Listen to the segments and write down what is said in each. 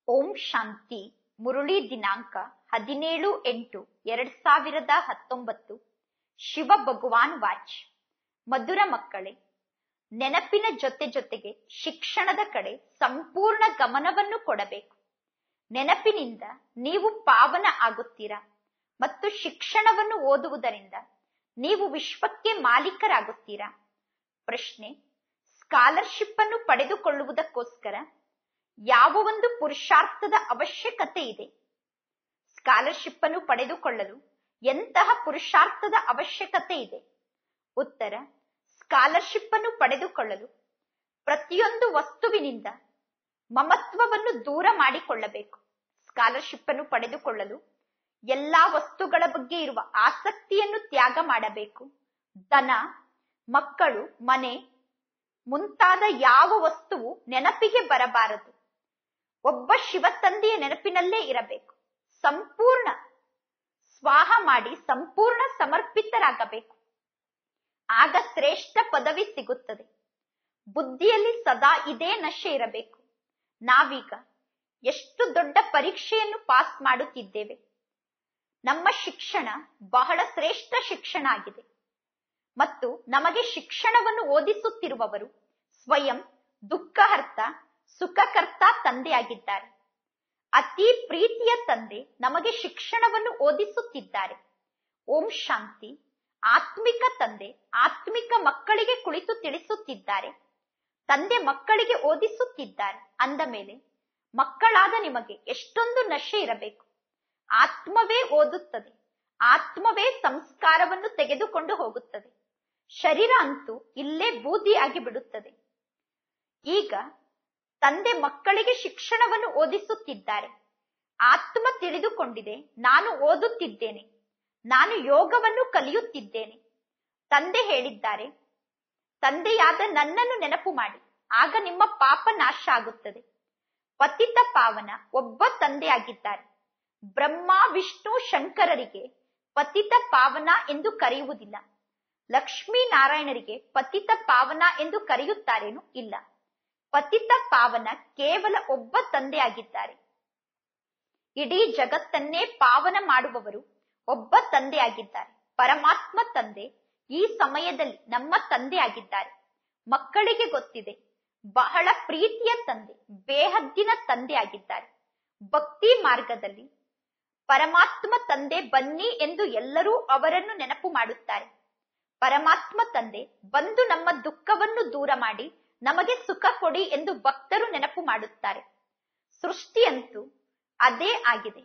ಓಂ ಶಾಂತಿ ಮುರುಳಿ ದಿನಾಂಕ ಹದಿನೇಳು ಎಂಟು ಎರಡ್ ಸಾವಿರದ ಹತ್ತೊಂಬತ್ತು ಶಿವ ಭಗವಾನ್ ವಾಚ್ ಮಧುರ ಮಕ್ಕಳೇ ನೆನಪಿನ ಜೊತೆ ಜೊತೆಗೆ ಶಿಕ್ಷಣದ ಕಡೆ ಸಂಪೂರ್ಣ ಗಮನವನ್ನು ಕೊಡಬೇಕು ನೆನಪಿನಿಂದ ನೀವು ಪಾವನ ಆಗುತ್ತೀರಾ ಮತ್ತು ಶಿಕ್ಷಣವನ್ನು ಓದುವುದರಿಂದ ನೀವು ವಿಶ್ವಕ್ಕೆ ಮಾಲೀಕರಾಗುತ್ತೀರಾ ಪ್ರಶ್ನೆ ಸ್ಕಾಲರ್ಶಿಪ್ ಅನ್ನು ಪಡೆದುಕೊಳ್ಳುವುದಕ್ಕೋಸ್ಕರ ಯಾವ ಒಂದು ಪುರುಷಾರ್ಥದ ಅವಶ್ಯಕತೆ ಇದೆ ಸ್ಕಾಲರ್ಶಿಪ್ ಅನ್ನು ಪಡೆದುಕೊಳ್ಳಲು ಎಂತಹ ಪುರುಷಾರ್ಥದ ಅವಶ್ಯಕತೆ ಇದೆ ಉತ್ತರ ಸ್ಕಾಲರ್ಶಿಪ್ ಅನ್ನು ಪಡೆದುಕೊಳ್ಳಲು ಪ್ರತಿಯೊಂದು ವಸ್ತುವಿನಿಂದ ಮಮತ್ವವನ್ನು ದೂರ ಮಾಡಿಕೊಳ್ಳಬೇಕು ಸ್ಕಾಲರ್ಶಿಪ್ ಅನ್ನು ಪಡೆದುಕೊಳ್ಳಲು ಎಲ್ಲಾ ವಸ್ತುಗಳ ಬಗ್ಗೆ ಇರುವ ಆಸಕ್ತಿಯನ್ನು ತ್ಯಾಗ ಮಾಡಬೇಕು ದನ ಮಕ್ಕಳು ಮನೆ ಮುಂತಾದ ಯಾವ ವಸ್ತುವು ನೆನಪಿಗೆ ಬರಬಾರದು ಒಬ್ಬ ಶಿವತಂದೆಯ ನೆನಪಿನಲ್ಲೇ ಇರಬೇಕು ಸಂಪೂರ್ಣ ಸ್ವಾಹ ಮಾಡಿ ಸಂಪೂರ್ಣ ಸಮರ್ಪಿತರಾಗಬೇಕು ಆಗ ಶ್ರೇಷ್ಠ ಪದವಿ ಸಿಗುತ್ತದೆ ಬುದ್ಧಿಯಲ್ಲಿ ಸದಾ ಇದೇ ನಶೆ ಇರಬೇಕು ನಾವೀಗ ಎಷ್ಟು ದೊಡ್ಡ ಪರೀಕ್ಷೆಯನ್ನು ಪಾಸ್ ಮಾಡುತ್ತಿದ್ದೇವೆ ನಮ್ಮ ಶಿಕ್ಷಣ ಬಹಳ ಶ್ರೇಷ್ಠ ಶಿಕ್ಷಣ ಆಗಿದೆ ಮತ್ತು ನಮಗೆ ಶಿಕ್ಷಣವನ್ನು ಓದಿಸುತ್ತಿರುವವರು ಸ್ವಯಂ ದುಃಖಹರ್ತ ಸುಖಕರ್ತ ತಂದೆಯಾಗಿದ್ದಾರೆ ಅತಿ ಪ್ರೀತಿಯ ತಂದೆ ನಮಗೆ ಶಿಕ್ಷಣವನ್ನು ಓದಿಸುತ್ತಿದ್ದಾರೆ ಓಂ ಶಾಂತಿ ಆತ್ಮಿಕ ತಂದೆ ಆತ್ಮಿಕ ಮಕ್ಕಳಿಗೆ ಕುಳಿತು ತಿಳಿಸುತ್ತಿದ್ದಾರೆ ತಂದೆ ಮಕ್ಕಳಿಗೆ ಓದಿಸುತ್ತಿದ್ದಾರೆ ಅಂದ ಮೇಲೆ ಮಕ್ಕಳಾದ ನಿಮಗೆ ಎಷ್ಟೊಂದು ನಶೆ ಇರಬೇಕು ಆತ್ಮವೇ ಓದುತ್ತದೆ ಆತ್ಮವೇ ಸಂಸ್ಕಾರವನ್ನು ತೆಗೆದುಕೊಂಡು ಹೋಗುತ್ತದೆ ಶರೀರ ಅಂತೂ ಇಲ್ಲೇ ಬೂದಿಯಾಗಿ ಬಿಡುತ್ತದೆ ಈಗ ತಂದೆ ಮಕ್ಕಳಿಗೆ ಶಿಕ್ಷಣವನ್ನು ಓದಿಸುತ್ತಿದ್ದಾರೆ ಆತ್ಮ ತಿಳಿದುಕೊಂಡಿದೆ ನಾನು ಓದುತ್ತಿದ್ದೇನೆ ನಾನು ಯೋಗವನ್ನು ಕಲಿಯುತ್ತಿದ್ದೇನೆ ತಂದೆ ಹೇಳಿದ್ದಾರೆ ತಂದೆಯಾದ ನನ್ನನ್ನು ನೆನಪು ಮಾಡಿ ಆಗ ನಿಮ್ಮ ಪಾಪ ನಾಶ ಆಗುತ್ತದೆ ಪತಿತ ಪಾವನ ಒಬ್ಬ ತಂದೆಯಾಗಿದ್ದಾರೆ ಬ್ರಹ್ಮ ವಿಷ್ಣು ಶಂಕರರಿಗೆ ಪತಿತ ಪಾವನ ಎಂದು ಕರೆಯುವುದಿಲ್ಲ ಲಕ್ಷ್ಮೀ ನಾರಾಯಣರಿಗೆ ಪತಿತ ಪಾವನ ಎಂದು ಕರೆಯುತ್ತಾರೇನು ಇಲ್ಲ ಪತಿತ ಪಾವನ ಕೇವಲ ಒಬ್ಬ ತಂದೆಯಾಗಿದ್ದಾರೆ ಇಡೀ ಜಗತ್ತನ್ನೇ ಪಾವನ ಮಾಡುವವರು ಒಬ್ಬ ತಂದೆಯಾಗಿದ್ದಾರೆ ಪರಮಾತ್ಮ ತಂದೆ ಈ ಸಮಯದಲ್ಲಿ ನಮ್ಮ ತಂದೆಯಾಗಿದ್ದಾರೆ ಮಕ್ಕಳಿಗೆ ಗೊತ್ತಿದೆ ಬಹಳ ಪ್ರೀತಿಯ ತಂದೆ ಬೇಹದ್ದಿನ ತಂದೆಯಾಗಿದ್ದಾರೆ ಭಕ್ತಿ ಮಾರ್ಗದಲ್ಲಿ ಪರಮಾತ್ಮ ತಂದೆ ಬನ್ನಿ ಎಂದು ಎಲ್ಲರೂ ಅವರನ್ನು ನೆನಪು ಮಾಡುತ್ತಾರೆ ಪರಮಾತ್ಮ ತಂದೆ ಬಂದು ನಮ್ಮ ದುಃಖವನ್ನು ದೂರ ಮಾಡಿ ನಮಗೆ ಸುಖ ಕೊಡಿ ಎಂದು ಭಕ್ತರು ನೆನಪು ಮಾಡುತ್ತಾರೆ ಸೃಷ್ಟಿಯಂತೂ ಅದೇ ಆಗಿದೆ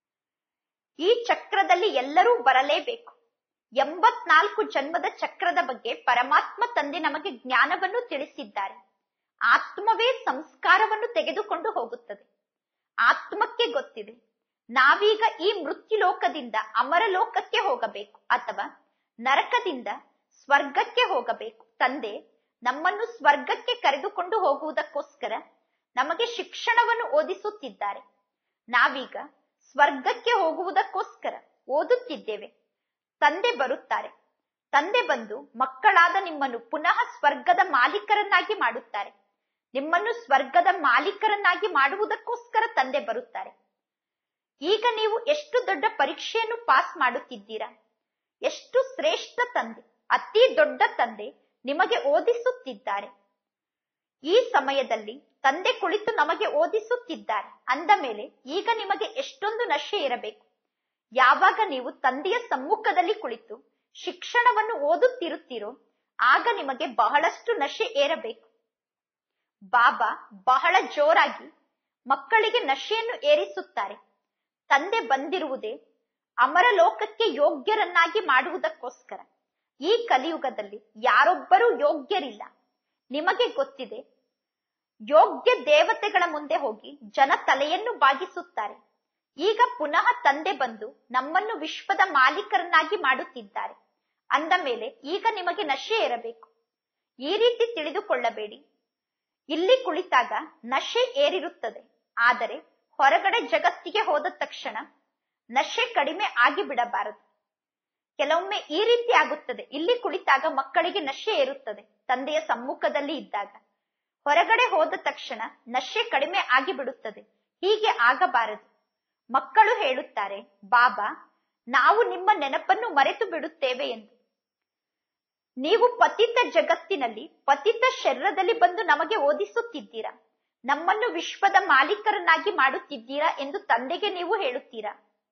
ಈ ಚಕ್ರದಲ್ಲಿ ಎಲ್ಲರೂ ಬರಲೇಬೇಕು ಎಂಬತ್ನಾಲ್ಕು ಜನ್ಮದ ಚಕ್ರದ ಬಗ್ಗೆ ಪರಮಾತ್ಮ ತಂದೆ ನಮಗೆ ಜ್ಞಾನವನ್ನು ತಿಳಿಸಿದ್ದಾರೆ ಆತ್ಮವೇ ಸಂಸ್ಕಾರವನ್ನು ತೆಗೆದುಕೊಂಡು ಹೋಗುತ್ತದೆ ಆತ್ಮಕ್ಕೆ ಗೊತ್ತಿದೆ ನಾವೀಗ ಈ ಮೃತ್ಯು ಲೋಕದಿಂದ ಅಮರ ಲೋಕಕ್ಕೆ ಹೋಗಬೇಕು ಅಥವಾ ನರಕದಿಂದ ಸ್ವರ್ಗಕ್ಕೆ ಹೋಗಬೇಕು ತಂದೆ ನಮ್ಮನ್ನು ಸ್ವರ್ಗಕ್ಕೆ ಕರೆದುಕೊಂಡು ಹೋಗುವುದಕ್ಕೋಸ್ಕರ ನಮಗೆ ಶಿಕ್ಷಣವನ್ನು ಓದಿಸುತ್ತಿದ್ದಾರೆ ನಾವೀಗ ಸ್ವರ್ಗಕ್ಕೆ ಹೋಗುವುದಕ್ಕೋಸ್ಕರ ಓದುತ್ತಿದ್ದೇವೆ ತಂದೆ ಬರುತ್ತಾರೆ ತಂದೆ ಬಂದು ಮಕ್ಕಳಾದ ನಿಮ್ಮನ್ನು ಪುನಃ ಸ್ವರ್ಗದ ಮಾಲೀಕರನ್ನಾಗಿ ಮಾಡುತ್ತಾರೆ ನಿಮ್ಮನ್ನು ಸ್ವರ್ಗದ ಮಾಲೀಕರನ್ನಾಗಿ ಮಾಡುವುದಕ್ಕೋಸ್ಕರ ತಂದೆ ಬರುತ್ತಾರೆ ಈಗ ನೀವು ಎಷ್ಟು ದೊಡ್ಡ ಪರೀಕ್ಷೆಯನ್ನು ಪಾಸ್ ಮಾಡುತ್ತಿದ್ದೀರಾ ಎಷ್ಟು ಶ್ರೇಷ್ಠ ತಂದೆ ಅತಿ ದೊಡ್ಡ ತಂದೆ ನಿಮಗೆ ಓದಿಸುತ್ತಿದ್ದಾರೆ ಈ ಸಮಯದಲ್ಲಿ ತಂದೆ ಕುಳಿತು ನಮಗೆ ಓದಿಸುತ್ತಿದ್ದಾರೆ ಅಂದ ಮೇಲೆ ಈಗ ನಿಮಗೆ ಎಷ್ಟೊಂದು ನಶೆ ಇರಬೇಕು ಯಾವಾಗ ನೀವು ತಂದೆಯ ಸಮ್ಮುಖದಲ್ಲಿ ಕುಳಿತು ಶಿಕ್ಷಣವನ್ನು ಓದುತ್ತಿರುತ್ತೀರೋ ಆಗ ನಿಮಗೆ ಬಹಳಷ್ಟು ನಶೆ ಏರಬೇಕು ಬಾಬಾ ಬಹಳ ಜೋರಾಗಿ ಮಕ್ಕಳಿಗೆ ನಶೆಯನ್ನು ಏರಿಸುತ್ತಾರೆ ತಂದೆ ಬಂದಿರುವುದೇ ಅಮರ ಲೋಕಕ್ಕೆ ಯೋಗ್ಯರನ್ನಾಗಿ ಮಾಡುವುದಕ್ಕೋಸ್ಕರ ಈ ಕಲಿಯುಗದಲ್ಲಿ ಯಾರೊಬ್ಬರೂ ಯೋಗ್ಯರಿಲ್ಲ ನಿಮಗೆ ಗೊತ್ತಿದೆ ಯೋಗ್ಯ ದೇವತೆಗಳ ಮುಂದೆ ಹೋಗಿ ಜನ ತಲೆಯನ್ನು ಬಾಗಿಸುತ್ತಾರೆ ಈಗ ಪುನಃ ತಂದೆ ಬಂದು ನಮ್ಮನ್ನು ವಿಶ್ವದ ಮಾಲೀಕರನ್ನಾಗಿ ಮಾಡುತ್ತಿದ್ದಾರೆ ಅಂದ ಮೇಲೆ ಈಗ ನಿಮಗೆ ನಶೆ ಇರಬೇಕು ಈ ರೀತಿ ತಿಳಿದುಕೊಳ್ಳಬೇಡಿ ಇಲ್ಲಿ ಕುಳಿತಾಗ ನಶೆ ಏರಿರುತ್ತದೆ ಆದರೆ ಹೊರಗಡೆ ಜಗತ್ತಿಗೆ ಹೋದ ತಕ್ಷಣ ನಶೆ ಕಡಿಮೆ ಆಗಿ ಬಿಡಬಾರದು ಕೆಲವೊಮ್ಮೆ ಈ ರೀತಿ ಆಗುತ್ತದೆ ಇಲ್ಲಿ ಕುಳಿತಾಗ ಮಕ್ಕಳಿಗೆ ನಶೆ ಏರುತ್ತದೆ ತಂದೆಯ ಸಮ್ಮುಖದಲ್ಲಿ ಇದ್ದಾಗ ಹೊರಗಡೆ ಹೋದ ತಕ್ಷಣ ನಶೆ ಕಡಿಮೆ ಆಗಿ ಬಿಡುತ್ತದೆ ಹೀಗೆ ಆಗಬಾರದು ಮಕ್ಕಳು ಹೇಳುತ್ತಾರೆ ಬಾಬಾ ನಾವು ನಿಮ್ಮ ನೆನಪನ್ನು ಮರೆತು ಬಿಡುತ್ತೇವೆ ಎಂದು ನೀವು ಪತಿತ ಜಗತ್ತಿನಲ್ಲಿ ಪತಿತ ಶರೀರದಲ್ಲಿ ಬಂದು ನಮಗೆ ಓದಿಸುತ್ತಿದ್ದೀರಾ ನಮ್ಮನ್ನು ವಿಶ್ವದ ಮಾಲೀಕರನ್ನಾಗಿ ಮಾಡುತ್ತಿದ್ದೀರಾ ಎಂದು ತಂದೆಗೆ ನೀವು ಹೇಳುತ್ತೀರಾ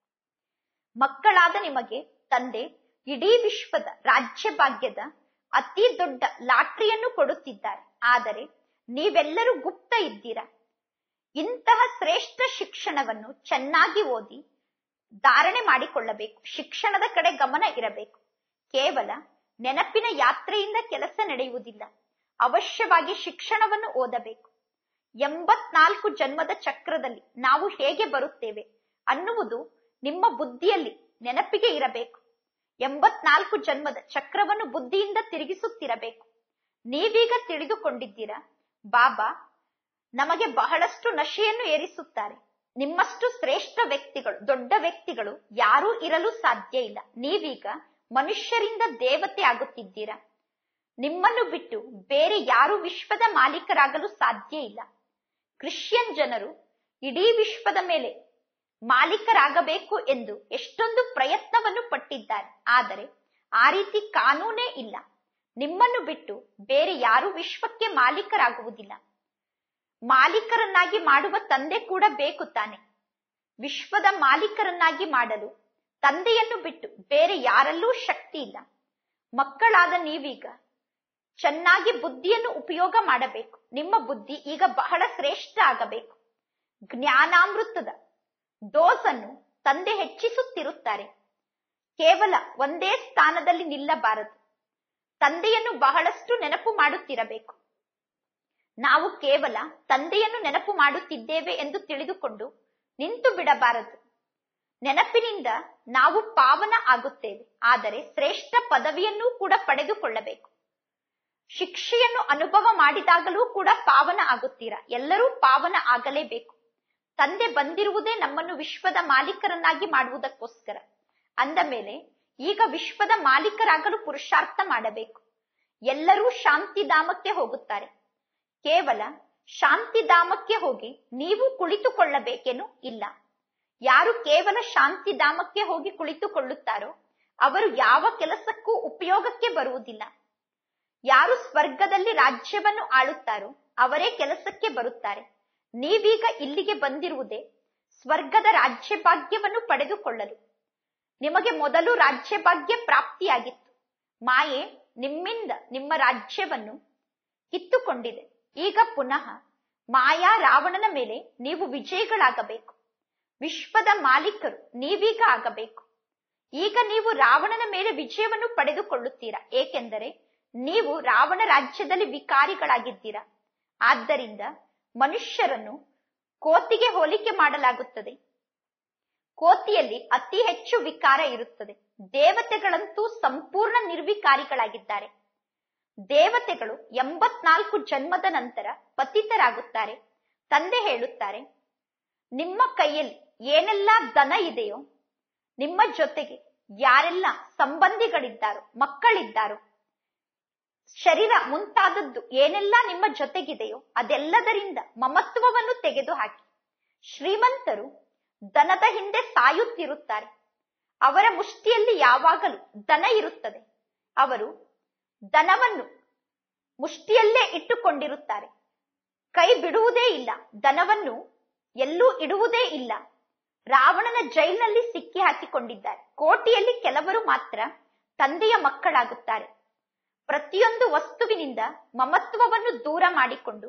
ಮಕ್ಕಳಾದ ನಿಮಗೆ ತಂದೆ ಇಡೀ ವಿಶ್ವದ ರಾಜ್ಯ ಭಾಗ್ಯದ ಅತಿ ದೊಡ್ಡ ಲಾಟ್ರಿಯನ್ನು ಕೊಡುತ್ತಿದ್ದಾರೆ ಆದರೆ ನೀವೆಲ್ಲರೂ ಗುಪ್ತ ಇದ್ದೀರಾ ಇಂತಹ ಶ್ರೇಷ್ಠ ಶಿಕ್ಷಣವನ್ನು ಚೆನ್ನಾಗಿ ಓದಿ ಧಾರಣೆ ಮಾಡಿಕೊಳ್ಳಬೇಕು ಶಿಕ್ಷಣದ ಕಡೆ ಗಮನ ಇರಬೇಕು ಕೇವಲ ನೆನಪಿನ ಯಾತ್ರೆಯಿಂದ ಕೆಲಸ ನಡೆಯುವುದಿಲ್ಲ ಅವಶ್ಯವಾಗಿ ಶಿಕ್ಷಣವನ್ನು ಓದಬೇಕು ಎಂಬತ್ನಾಲ್ಕು ಜನ್ಮದ ಚಕ್ರದಲ್ಲಿ ನಾವು ಹೇಗೆ ಬರುತ್ತೇವೆ ಅನ್ನುವುದು ನಿಮ್ಮ ಬುದ್ಧಿಯಲ್ಲಿ ನೆನಪಿಗೆ ಇರಬೇಕು ಎಂಬತ್ನಾಲ್ಕು ಜನ್ಮದ ಚಕ್ರವನ್ನು ಬುದ್ಧಿಯಿಂದ ತಿರುಗಿಸುತ್ತಿರಬೇಕು ನೀವೀಗ ತಿಳಿದುಕೊಂಡಿದ್ದೀರಾ ಬಾಬಾ ನಮಗೆ ಬಹಳಷ್ಟು ನಶೆಯನ್ನು ಏರಿಸುತ್ತಾರೆ ನಿಮ್ಮಷ್ಟು ಶ್ರೇಷ್ಠ ವ್ಯಕ್ತಿಗಳು ದೊಡ್ಡ ವ್ಯಕ್ತಿಗಳು ಯಾರೂ ಇರಲು ಸಾಧ್ಯ ಇಲ್ಲ ನೀವೀಗ ಮನುಷ್ಯರಿಂದ ದೇವತೆ ಆಗುತ್ತಿದ್ದೀರಾ ನಿಮ್ಮನ್ನು ಬಿಟ್ಟು ಬೇರೆ ಯಾರು ವಿಶ್ವದ ಮಾಲೀಕರಾಗಲು ಸಾಧ್ಯ ಇಲ್ಲ ಕ್ರಿಶ್ಚಿಯನ್ ಜನರು ಇಡೀ ವಿಶ್ವದ ಮೇಲೆ ಮಾಲೀಕರಾಗಬೇಕು ಎಂದು ಎಷ್ಟೊಂದು ಪ್ರಯತ್ನವನ್ನು ಪಟ್ಟಿದ್ದಾರೆ ಆದರೆ ಆ ರೀತಿ ಕಾನೂನೇ ಇಲ್ಲ ನಿಮ್ಮನ್ನು ಬಿಟ್ಟು ಬೇರೆ ಯಾರು ವಿಶ್ವಕ್ಕೆ ಮಾಲೀಕರಾಗುವುದಿಲ್ಲ ಮಾಲೀಕರನ್ನಾಗಿ ಮಾಡುವ ತಂದೆ ಕೂಡ ಬೇಕು ತಾನೆ ವಿಶ್ವದ ಮಾಲೀಕರನ್ನಾಗಿ ಮಾಡಲು ತಂದೆಯನ್ನು ಬಿಟ್ಟು ಬೇರೆ ಯಾರಲ್ಲೂ ಶಕ್ತಿ ಇಲ್ಲ ಮಕ್ಕಳಾದ ನೀವೀಗ ಚೆನ್ನಾಗಿ ಬುದ್ಧಿಯನ್ನು ಉಪಯೋಗ ಮಾಡಬೇಕು ನಿಮ್ಮ ಬುದ್ಧಿ ಈಗ ಬಹಳ ಶ್ರೇಷ್ಠ ಆಗಬೇಕು ಜ್ಞಾನಾಮೃತದ ಡೋಸ್ ಅನ್ನು ತಂದೆ ಹೆಚ್ಚಿಸುತ್ತಿರುತ್ತಾರೆ ಕೇವಲ ಒಂದೇ ಸ್ಥಾನದಲ್ಲಿ ನಿಲ್ಲಬಾರದು ತಂದೆಯನ್ನು ಬಹಳಷ್ಟು ನೆನಪು ಮಾಡುತ್ತಿರಬೇಕು ನಾವು ಕೇವಲ ತಂದೆಯನ್ನು ನೆನಪು ಮಾಡುತ್ತಿದ್ದೇವೆ ಎಂದು ತಿಳಿದುಕೊಂಡು ನಿಂತು ಬಿಡಬಾರದು ನೆನಪಿನಿಂದ ನಾವು ಪಾವನ ಆಗುತ್ತೇವೆ ಆದರೆ ಶ್ರೇಷ್ಠ ಪದವಿಯನ್ನೂ ಕೂಡ ಪಡೆದುಕೊಳ್ಳಬೇಕು ಶಿಕ್ಷೆಯನ್ನು ಅನುಭವ ಮಾಡಿದಾಗಲೂ ಕೂಡ ಪಾವನ ಆಗುತ್ತೀರಾ ಎಲ್ಲರೂ ಪಾವನ ಆಗಲೇಬೇಕು ತಂದೆ ಬಂದಿರುವುದೇ ನಮ್ಮನ್ನು ವಿಶ್ವದ ಮಾಲೀಕರನ್ನಾಗಿ ಮಾಡುವುದಕ್ಕೋಸ್ಕರ ಅಂದ ಮೇಲೆ ಈಗ ವಿಶ್ವದ ಮಾಲೀಕರಾಗಲು ಪುರುಷಾರ್ಥ ಮಾಡಬೇಕು ಎಲ್ಲರೂ ಶಾಂತಿಧಾಮಕ್ಕೆ ಹೋಗುತ್ತಾರೆ ಕೇವಲ ಶಾಂತಿಧಾಮಕ್ಕೆ ಹೋಗಿ ನೀವು ಕುಳಿತುಕೊಳ್ಳಬೇಕೇನು ಇಲ್ಲ ಯಾರು ಕೇವಲ ಶಾಂತಿಧಾಮಕ್ಕೆ ಹೋಗಿ ಕುಳಿತುಕೊಳ್ಳುತ್ತಾರೋ ಅವರು ಯಾವ ಕೆಲಸಕ್ಕೂ ಉಪಯೋಗಕ್ಕೆ ಬರುವುದಿಲ್ಲ ಯಾರು ಸ್ವರ್ಗದಲ್ಲಿ ರಾಜ್ಯವನ್ನು ಆಳುತ್ತಾರೋ ಅವರೇ ಕೆಲಸಕ್ಕೆ ಬರುತ್ತಾರೆ ನೀವೀಗ ಇಲ್ಲಿಗೆ ಬಂದಿರುವುದೇ ಸ್ವರ್ಗದ ರಾಜ್ಯ ಭಾಗ್ಯವನ್ನು ಪಡೆದುಕೊಳ್ಳಲು ನಿಮಗೆ ಮೊದಲು ರಾಜ್ಯ ಭಾಗ್ಯ ಪ್ರಾಪ್ತಿಯಾಗಿತ್ತು ಮಾಯೆ ನಿಮ್ಮಿಂದ ನಿಮ್ಮ ರಾಜ್ಯವನ್ನು ಕಿತ್ತುಕೊಂಡಿದೆ ಈಗ ಪುನಃ ಮಾಯಾ ರಾವಣನ ಮೇಲೆ ನೀವು ವಿಜಯಗಳಾಗಬೇಕು ವಿಶ್ವದ ಮಾಲೀಕರು ನೀವೀಗ ಆಗಬೇಕು ಈಗ ನೀವು ರಾವಣನ ಮೇಲೆ ವಿಜಯವನ್ನು ಪಡೆದುಕೊಳ್ಳುತ್ತೀರಾ ಏಕೆಂದರೆ ನೀವು ರಾವಣ ರಾಜ್ಯದಲ್ಲಿ ವಿಕಾರಿಗಳಾಗಿದ್ದೀರಾ ಆದ್ದರಿಂದ ಮನುಷ್ಯರನ್ನು ಕೋತಿಗೆ ಹೋಲಿಕೆ ಮಾಡಲಾಗುತ್ತದೆ ಕೋತಿಯಲ್ಲಿ ಅತಿ ಹೆಚ್ಚು ವಿಕಾರ ಇರುತ್ತದೆ ದೇವತೆಗಳಂತೂ ಸಂಪೂರ್ಣ ನಿರ್ವಿಕಾರಿಗಳಾಗಿದ್ದಾರೆ ದೇವತೆಗಳು ಎಂಬತ್ನಾಲ್ಕು ಜನ್ಮದ ನಂತರ ಪತಿತರಾಗುತ್ತಾರೆ ತಂದೆ ಹೇಳುತ್ತಾರೆ ನಿಮ್ಮ ಕೈಯಲ್ಲಿ ಏನೆಲ್ಲ ದನ ಇದೆಯೋ ನಿಮ್ಮ ಜೊತೆಗೆ ಯಾರೆಲ್ಲ ಸಂಬಂಧಿಗಳಿದ್ದಾರೋ ಮಕ್ಕಳಿದ್ದಾರೋ ಶರೀರ ಮುಂತಾದದ್ದು ಏನೆಲ್ಲ ನಿಮ್ಮ ಜೊತೆಗಿದೆಯೋ ಅದೆಲ್ಲದರಿಂದ ಮಮತ್ವವನ್ನು ತೆಗೆದುಹಾಕಿ ಶ್ರೀಮಂತರು ದನದ ಹಿಂದೆ ಸಾಯುತ್ತಿರುತ್ತಾರೆ ಅವರ ಮುಷ್ಟಿಯಲ್ಲಿ ಯಾವಾಗಲೂ ದನ ಇರುತ್ತದೆ ಅವರು ದನವನ್ನು ಮುಷ್ಟಿಯಲ್ಲೇ ಇಟ್ಟುಕೊಂಡಿರುತ್ತಾರೆ ಕೈ ಬಿಡುವುದೇ ಇಲ್ಲ ದನವನ್ನು ಎಲ್ಲೂ ಇಡುವುದೇ ಇಲ್ಲ ರಾವಣನ ಜೈಲಿನಲ್ಲಿ ಸಿಕ್ಕಿ ಹಾಕಿಕೊಂಡಿದ್ದಾರೆ ಕೋಟಿಯಲ್ಲಿ ಕೆಲವರು ಮಾತ್ರ ತಂದೆಯ ಮಕ್ಕಳಾಗುತ್ತಾರೆ ಪ್ರತಿಯೊಂದು ವಸ್ತುವಿನಿಂದ ಮಮತ್ವವನ್ನು ದೂರ ಮಾಡಿಕೊಂಡು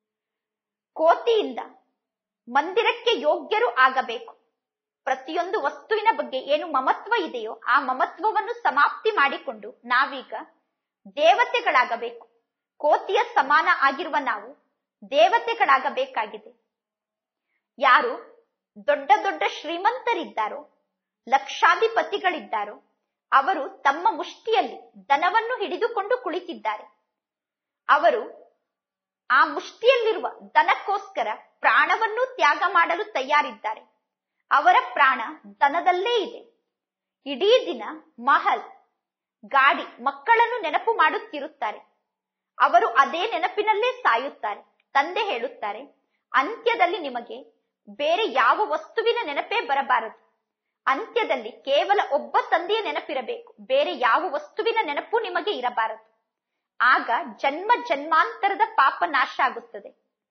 ಕೋತಿಯಿಂದ ಮಂದಿರಕ್ಕೆ ಯೋಗ್ಯರು ಆಗಬೇಕು ಪ್ರತಿಯೊಂದು ವಸ್ತುವಿನ ಬಗ್ಗೆ ಏನು ಮಮತ್ವ ಇದೆಯೋ ಆ ಮಮತ್ವವನ್ನು ಸಮಾಪ್ತಿ ಮಾಡಿಕೊಂಡು ನಾವೀಗ ದೇವತೆಗಳಾಗಬೇಕು ಕೋತಿಯ ಸಮಾನ ಆಗಿರುವ ನಾವು ದೇವತೆಗಳಾಗಬೇಕಾಗಿದೆ ಯಾರು ದೊಡ್ಡ ದೊಡ್ಡ ಶ್ರೀಮಂತರಿದ್ದಾರೋ ಲಕ್ಷಾಧಿಪತಿಗಳಿದ್ದಾರೋ ಅವರು ತಮ್ಮ ಮುಷ್ಟಿಯಲ್ಲಿ ದನವನ್ನು ಹಿಡಿದುಕೊಂಡು ಕುಳಿತಿದ್ದಾರೆ ಅವರು ಆ ಮುಷ್ಟಿಯಲ್ಲಿರುವ ದನಕ್ಕೋಸ್ಕರ ಪ್ರಾಣವನ್ನು ತ್ಯಾಗ ಮಾಡಲು ತಯಾರಿದ್ದಾರೆ ಅವರ ಪ್ರಾಣ ದನದಲ್ಲೇ ಇದೆ ಇಡೀ ದಿನ ಮಹಲ್ ಗಾಡಿ ಮಕ್ಕಳನ್ನು ನೆನಪು ಮಾಡುತ್ತಿರುತ್ತಾರೆ ಅವರು ಅದೇ ನೆನಪಿನಲ್ಲೇ ಸಾಯುತ್ತಾರೆ ತಂದೆ ಹೇಳುತ್ತಾರೆ ಅಂತ್ಯದಲ್ಲಿ ನಿಮಗೆ ಬೇರೆ ಯಾವ ವಸ್ತುವಿನ ನೆನಪೇ ಬರಬಾರದು ಅಂತ್ಯದಲ್ಲಿ ಕೇವಲ ಒಬ್ಬ ತಂದೆಯ ನೆನಪಿರಬೇಕು ಬೇರೆ ಯಾವ ವಸ್ತುವಿನ ನೆನಪು ನಿಮಗೆ ಇರಬಾರದು ಆಗ ಜನ್ಮ ಜನ್ಮಾಂತರದ ಪಾಪ ನಾಶ ಆಗುತ್ತದೆ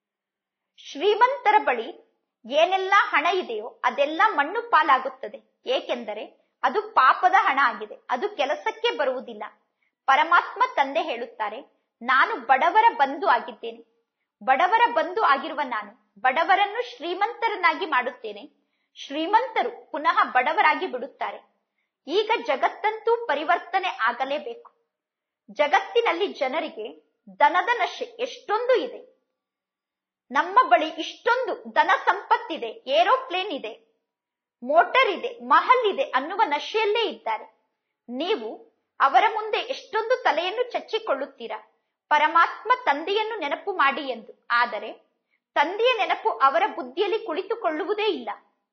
ಶ್ರೀಮಂತರ ಬಳಿ ಏನೆಲ್ಲ ಹಣ ಇದೆಯೋ ಅದೆಲ್ಲ ಮಣ್ಣು ಪಾಲಾಗುತ್ತದೆ ಏಕೆಂದರೆ ಅದು ಪಾಪದ ಹಣ ಆಗಿದೆ ಅದು ಕೆಲಸಕ್ಕೆ ಬರುವುದಿಲ್ಲ ಪರಮಾತ್ಮ ತಂದೆ ಹೇಳುತ್ತಾರೆ ನಾನು ಬಡವರ ಬಂಧು ಆಗಿದ್ದೇನೆ ಬಡವರ ಬಂಧು ಆಗಿರುವ ನಾನು ಬಡವರನ್ನು ಶ್ರೀಮಂತರನ್ನಾಗಿ ಮಾಡುತ್ತೇನೆ ಶ್ರೀಮಂತರು ಪುನಃ ಬಡವರಾಗಿ ಬಿಡುತ್ತಾರೆ ಈಗ ಜಗತ್ತಂತೂ ಪರಿವರ್ತನೆ ಆಗಲೇಬೇಕು ಜಗತ್ತಿನಲ್ಲಿ ಜನರಿಗೆ ದನದ ನಶೆ ಎಷ್ಟೊಂದು ಇದೆ ನಮ್ಮ ಬಳಿ ಇಷ್ಟೊಂದು ಧನ ಸಂಪತ್ತಿದೆ ಏರೋಪ್ಲೇನ್ ಇದೆ ಮೋಟರ್ ಇದೆ ಮಹಲ್ ಇದೆ ಅನ್ನುವ ನಶೆಯಲ್ಲೇ ಇದ್ದಾರೆ ನೀವು ಅವರ ಮುಂದೆ ಎಷ್ಟೊಂದು ತಲೆಯನ್ನು ಚಚ್ಚಿಕೊಳ್ಳುತ್ತೀರಾ ಪರಮಾತ್ಮ ತಂದೆಯನ್ನು ನೆನಪು ಮಾಡಿ ಎಂದು ಆದರೆ ತಂದೆಯ ನೆನಪು ಅವರ ಬುದ್ಧಿಯಲ್ಲಿ ಕುಳಿತುಕೊಳ್ಳುವುದೇ ಇಲ್ಲ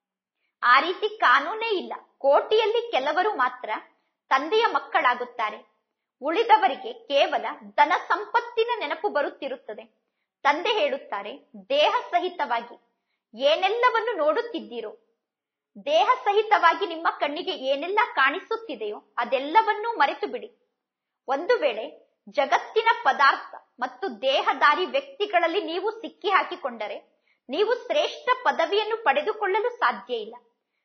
ಆ ರೀತಿ ಕಾನೂನೇ ಇಲ್ಲ ಕೋಟಿಯಲ್ಲಿ ಕೆಲವರು ಮಾತ್ರ ತಂದೆಯ ಮಕ್ಕಳಾಗುತ್ತಾರೆ ಉಳಿದವರಿಗೆ ಕೇವಲ ಧನ ಸಂಪತ್ತಿನ ನೆನಪು ಬರುತ್ತಿರುತ್ತದೆ ತಂದೆ ಹೇಳುತ್ತಾರೆ ದೇಹ ಸಹಿತವಾಗಿ ಏನೆಲ್ಲವನ್ನು ನೋಡುತ್ತಿದ್ದೀರೋ ದೇಹ ಸಹಿತವಾಗಿ ನಿಮ್ಮ ಕಣ್ಣಿಗೆ ಏನೆಲ್ಲ ಕಾಣಿಸುತ್ತಿದೆಯೋ ಅದೆಲ್ಲವನ್ನೂ ಮರೆತು ಬಿಡಿ ಒಂದು ವೇಳೆ ಜಗತ್ತಿನ ಪದಾರ್ಥ ಮತ್ತು ದೇಹದಾರಿ ವ್ಯಕ್ತಿಗಳಲ್ಲಿ ನೀವು ಸಿಕ್ಕಿ ಹಾಕಿಕೊಂಡರೆ ನೀವು ಶ್ರೇಷ್ಠ ಪದವಿಯನ್ನು ಪಡೆದುಕೊಳ್ಳಲು ಸಾಧ್ಯ ಇಲ್ಲ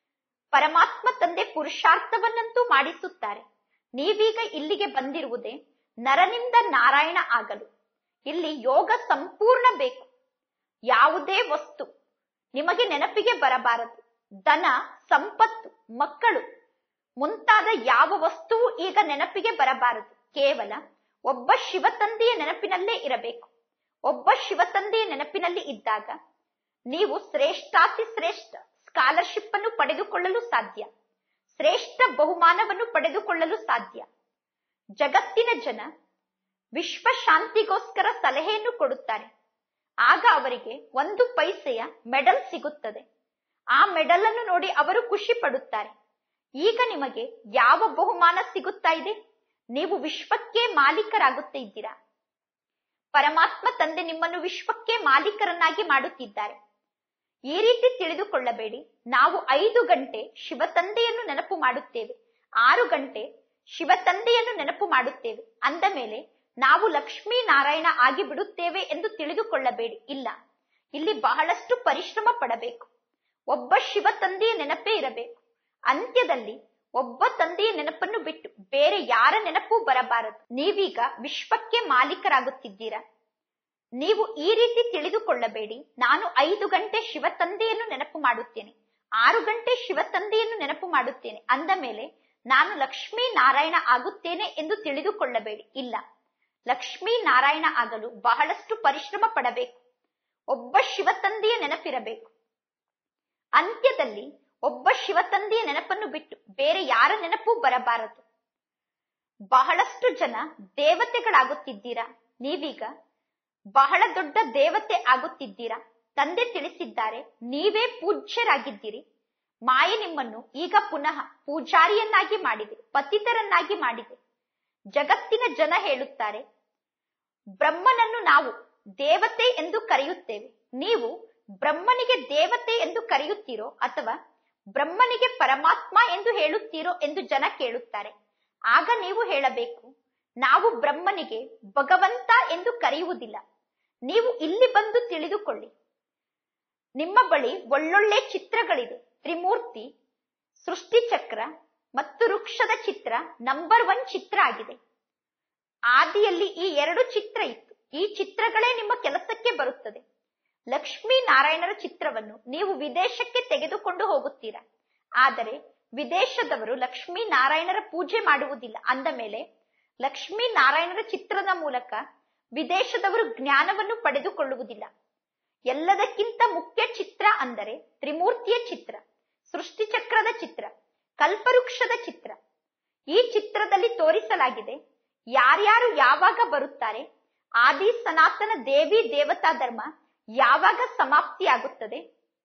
ಪರಮಾತ್ಮ ತಂದೆ ಪುರುಷಾರ್ಥವನ್ನಂತೂ ಮಾಡಿಸುತ್ತಾರೆ ನೀವೀಗ ಇಲ್ಲಿಗೆ ಬಂದಿರುವುದೇ ನರನಿಂದ ನಾರಾಯಣ ಆಗಲು ಇಲ್ಲಿ ಯೋಗ ಸಂಪೂರ್ಣ ಬೇಕು ಯಾವುದೇ ವಸ್ತು ನಿಮಗೆ ನೆನಪಿಗೆ ಬರಬಾರದು ಧನ ಸಂಪತ್ತು ಮಕ್ಕಳು ಮುಂತಾದ ಯಾವ ವಸ್ತುವು ಈಗ ನೆನಪಿಗೆ ಬರಬಾರದು ಕೇವಲ ಒಬ್ಬ ಶಿವತಂದೆಯ ನೆನಪಿನಲ್ಲೇ ಇರಬೇಕು ಒಬ್ಬ ಶಿವತಂದೆಯ ನೆನಪಿನಲ್ಲಿ ಇದ್ದಾಗ ನೀವು ಶ್ರೇಷ್ಠಾತಿ ಶ್ರೇಷ್ಠ ಸ್ಕಾಲರ್ಶಿಪ್ ಅನ್ನು ಪಡೆದುಕೊಳ್ಳಲು ಸಾಧ್ಯ ಶ್ರೇಷ್ಠ ಬಹುಮಾನವನ್ನು ಪಡೆದುಕೊಳ್ಳಲು ಸಾಧ್ಯ ಜಗತ್ತಿನ ಜನ ವಿಶ್ವ ಶಾಂತಿಗೋಸ್ಕರ ಸಲಹೆಯನ್ನು ಕೊಡುತ್ತಾರೆ ಆಗ ಅವರಿಗೆ ಒಂದು ಪೈಸೆಯ ಮೆಡಲ್ ಸಿಗುತ್ತದೆ ಆ ಮೆಡಲ್ ಅನ್ನು ನೋಡಿ ಅವರು ಖುಷಿ ಪಡುತ್ತಾರೆ ಈಗ ನಿಮಗೆ ಯಾವ ಬಹುಮಾನ ಸಿಗುತ್ತಾ ಇದೆ ನೀವು ವಿಶ್ವಕ್ಕೆ ಮಾಲೀಕರಾಗುತ್ತಾ ಇದ್ದೀರಾ ಪರಮಾತ್ಮ ತಂದೆ ನಿಮ್ಮನ್ನು ವಿಶ್ವಕ್ಕೆ ಮಾಲೀಕರನ್ನಾಗಿ ಮಾಡುತ್ತಿದ್ದಾರೆ ಈ ರೀತಿ ತಿಳಿದುಕೊಳ್ಳಬೇಡಿ ನಾವು ಐದು ಗಂಟೆ ಶಿವತಂದೆಯನ್ನು ನೆನಪು ಮಾಡುತ್ತೇವೆ ಆರು ಗಂಟೆ ಶಿವತಂದೆಯನ್ನು ನೆನಪು ಮಾಡುತ್ತೇವೆ ಅಂದ ಮೇಲೆ ನಾವು ಲಕ್ಷ್ಮೀ ನಾರಾಯಣ ಆಗಿ ಬಿಡುತ್ತೇವೆ ಎಂದು ತಿಳಿದುಕೊಳ್ಳಬೇಡಿ ಇಲ್ಲ ಇಲ್ಲಿ ಬಹಳಷ್ಟು ಪರಿಶ್ರಮ ಪಡಬೇಕು ಒಬ್ಬ ಶಿವ ತಂದೆಯ ನೆನಪೇ ಇರಬೇಕು ಅಂತ್ಯದಲ್ಲಿ ಒಬ್ಬ ತಂದೆಯ ನೆನಪನ್ನು ಬಿಟ್ಟು ಬೇರೆ ಯಾರ ನೆನಪೂ ಬರಬಾರದು ನೀವೀಗ ವಿಶ್ವಕ್ಕೆ ಮಾಲೀಕರಾಗುತ್ತಿದ್ದೀರಾ ನೀವು ಈ ರೀತಿ ತಿಳಿದುಕೊಳ್ಳಬೇಡಿ ನಾನು ಐದು ಗಂಟೆ ಶಿವ ತಂದೆಯನ್ನು ನೆನಪು ಮಾಡುತ್ತೇನೆ ಆರು ಗಂಟೆ ಶಿವ ತಂದೆಯನ್ನು ನೆನಪು ಮಾಡುತ್ತೇನೆ ಅಂದ ಮೇಲೆ ನಾನು ಲಕ್ಷ್ಮೀ ನಾರಾಯಣ ಆಗುತ್ತೇನೆ ಎಂದು ತಿಳಿದುಕೊಳ್ಳಬೇಡಿ ಇಲ್ಲ ಲಕ್ಷ್ಮೀ ನಾರಾಯಣ ಆಗಲು ಬಹಳಷ್ಟು ಪರಿಶ್ರಮ ಪಡಬೇಕು ಒಬ್ಬ ಶಿವತಂದೆಯ ನೆನಪಿರಬೇಕು ಅಂತ್ಯದಲ್ಲಿ ಒಬ್ಬ ಶಿವತಂದೆಯ ನೆನಪನ್ನು ಬಿಟ್ಟು ಬೇರೆ ಯಾರ ನೆನಪೂ ಬರಬಾರದು ಬಹಳಷ್ಟು ಜನ ದೇವತೆಗಳಾಗುತ್ತಿದ್ದೀರಾ ನೀವೀಗ ಬಹಳ ದೊಡ್ಡ ದೇವತೆ ಆಗುತ್ತಿದ್ದೀರಾ ತಂದೆ ತಿಳಿಸಿದ್ದಾರೆ ನೀವೇ ಪೂಜ್ಯರಾಗಿದ್ದೀರಿ ಮಾಯೆ ನಿಮ್ಮನ್ನು ಈಗ ಪುನಃ ಪೂಜಾರಿಯನ್ನಾಗಿ ಮಾಡಿದೆ ಪತಿತರನ್ನಾಗಿ ಮಾಡಿದೆ ಜಗತ್ತಿನ ಜನ ಹೇಳುತ್ತಾರೆ ಬ್ರಹ್ಮನನ್ನು ನಾವು ದೇವತೆ ಎಂದು ಕರೆಯುತ್ತೇವೆ ನೀವು ಬ್ರಹ್ಮನಿಗೆ ದೇವತೆ ಎಂದು ಕರೆಯುತ್ತೀರೋ ಅಥವಾ ಬ್ರಹ್ಮನಿಗೆ ಪರಮಾತ್ಮ ಎಂದು ಹೇಳುತ್ತೀರೋ ಎಂದು ಜನ ಕೇಳುತ್ತಾರೆ ಆಗ ನೀವು ಹೇಳಬೇಕು ನಾವು ಬ್ರಹ್ಮನಿಗೆ ಭಗವಂತ ಎಂದು ಕರೆಯುವುದಿಲ್ಲ ನೀವು ಇಲ್ಲಿ ಬಂದು ತಿಳಿದುಕೊಳ್ಳಿ ನಿಮ್ಮ ಬಳಿ ಒಳ್ಳೊಳ್ಳೆ ಚಿತ್ರಗಳಿದೆ ತ್ರಿಮೂರ್ತಿ ಸೃಷ್ಟಿ ಚಕ್ರ ಮತ್ತು ವೃಕ್ಷದ ಚಿತ್ರ ನಂಬರ್ ಒನ್ ಚಿತ್ರ ಆಗಿದೆ ಆದಿಯಲ್ಲಿ ಈ ಎರಡು ಚಿತ್ರ ಇತ್ತು ಈ ಚಿತ್ರಗಳೇ ನಿಮ್ಮ ಕೆಲಸಕ್ಕೆ ಬರುತ್ತದೆ ಲಕ್ಷ್ಮೀ ನಾರಾಯಣರ ಚಿತ್ರವನ್ನು ನೀವು ವಿದೇಶಕ್ಕೆ ತೆಗೆದುಕೊಂಡು ಹೋಗುತ್ತೀರಾ ಆದರೆ ವಿದೇಶದವರು ಲಕ್ಷ್ಮೀ ನಾರಾಯಣರ ಪೂಜೆ ಮಾಡುವುದಿಲ್ಲ ಅಂದ ಮೇಲೆ ಲಕ್ಷ್ಮೀ ನಾರಾಯಣರ ಚಿತ್ರದ ಮೂಲಕ ವಿದೇಶದವರು ಜ್ಞಾನವನ್ನು ಪಡೆದುಕೊಳ್ಳುವುದಿಲ್ಲ ಎಲ್ಲದಕ್ಕಿಂತ ಮುಖ್ಯ ಚಿತ್ರ ಅಂದರೆ ತ್ರಿಮೂರ್ತಿಯ ಚಿತ್ರ ಸೃಷ್ಟಿ ಚಕ್ರದ ಚಿತ್ರ ಕಲ್ಪವೃಕ್ಷದ ಚಿತ್ರ ಈ ಚಿತ್ರದಲ್ಲಿ ತೋರಿಸಲಾಗಿದೆ ಯಾರ್ಯಾರು ಯಾವಾಗ ಬರುತ್ತಾರೆ ಆದಿ ಸನಾತನ ದೇವಿ ದೇವತಾ ಧರ್ಮ ಯಾವಾಗ ಸಮಾಪ್ತಿಯಾಗುತ್ತದೆ